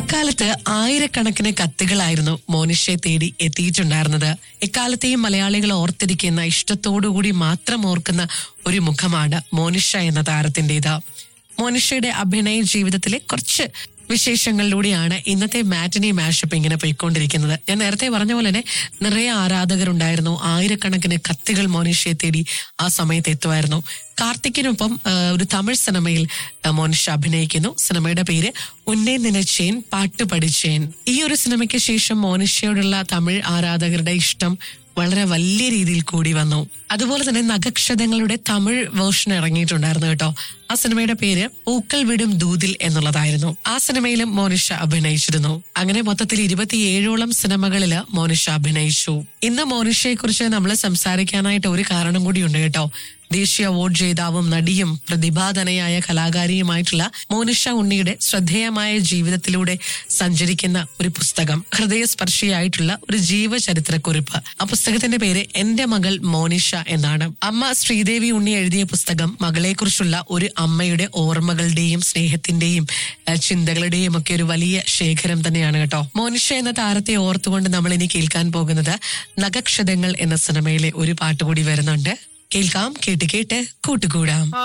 അക്കാലത്ത് ആയിരക്കണക്കിന് കത്തുകളായിരുന്നു മോനിഷയെ തേടി എത്തിയിട്ടുണ്ടായിരുന്നത് എക്കാലത്തെയും മലയാളികൾ ഓർത്തിരിക്കുന്ന ഇഷ്ടത്തോടുകൂടി മാത്രം ഓർക്കുന്ന ഒരു മുഖമാണ് മോനിഷ എന്ന താരത്തിന്റേത് മോനിഷയുടെ അഭിനയ ജീവിതത്തിലെ കുറച്ച് വിശേഷങ്ങളിലൂടെയാണ് ഇന്നത്തെ മാറ്റിനി മാഷപ്പ് ഇങ്ങനെ പോയിക്കൊണ്ടിരിക്കുന്നത് ഞാൻ നേരത്തെ പറഞ്ഞ പോലെ തന്നെ നിറയെ ആരാധകരുണ്ടായിരുന്നു ആയിരക്കണക്കിന് കത്തുകൾ മോനിഷയെ തേടി ആ സമയത്ത് എത്തുമായിരുന്നു കാർത്തിക്കിനൊപ്പം ആ, ഒരു തമിഴ് സിനിമയിൽ ആ, മോനിഷ അഭിനയിക്കുന്നു സിനിമയുടെ പേര് ഉന്നേ നിനച്ചേൻ പാട്ട് പഠിച്ചേൻ ഈ ഒരു സിനിമയ്ക്ക് ശേഷം മോനിഷയോടുള്ള തമിഴ് ആരാധകരുടെ ഇഷ്ടം വളരെ വലിയ രീതിയിൽ കൂടി വന്നു അതുപോലെ തന്നെ നഖക്ഷതങ്ങളുടെ തമിഴ് വേർഷൻ ഇറങ്ങിയിട്ടുണ്ടായിരുന്നു കേട്ടോ ആ സിനിമയുടെ പേര് പൂക്കൾ വിടും ദൂതിൽ എന്നുള്ളതായിരുന്നു ആ സിനിമയിലും മോനിഷ അഭിനയിച്ചിരുന്നു അങ്ങനെ മൊത്തത്തിൽ ഇരുപത്തിയേഴോളം സിനിമകളിൽ മോനിഷ അഭിനയിച്ചു ഇന്ന് മോനിഷയെ കുറിച്ച് നമ്മൾ സംസാരിക്കാനായിട്ട് ഒരു കാരണം കൂടിയുണ്ട് കേട്ടോ ദേശീയ അവാർഡ് ജേതാവും നടിയും പ്രതിഭാധനയായ കലാകാരിയുമായിട്ടുള്ള മോനിഷ ഉണ്ണിയുടെ ശ്രദ്ധേയമായ ജീവിതത്തിലൂടെ സഞ്ചരിക്കുന്ന ഒരു പുസ്തകം ഹൃദയസ്പർശിയായിട്ടുള്ള ഒരു ജീവചരിത്രക്കുറിപ്പ് ആ പുസ്തകത്തിന്റെ പേര് എന്റെ മകൾ മോനിഷ എന്നാണ് അമ്മ ശ്രീദേവി ഉണ്ണി എഴുതിയ പുസ്തകം മകളെക്കുറിച്ചുള്ള ഒരു അമ്മയുടെ ഓർമ്മകളുടെയും സ്നേഹത്തിന്റെയും ഏഹ്, ചിന്തകളുടെയും ഒക്കെ ഒരു വലിയ ശേഖരം തന്നെയാണ് കേട്ടോ മോനിഷ എന്ന താരത്തെ ഓർത്തുകൊണ്ട് നമ്മൾ ഇനി കേൾക്കാൻ പോകുന്നത് നഖക്ഷതങ്ങൾ എന്ന സിനിമയിലെ ഒരു പാട്ട് കൂടി വരുന്നുണ്ട് കേൾക്കാം കേട്ട് കേട്ട് കൂട്ടുകൂടാം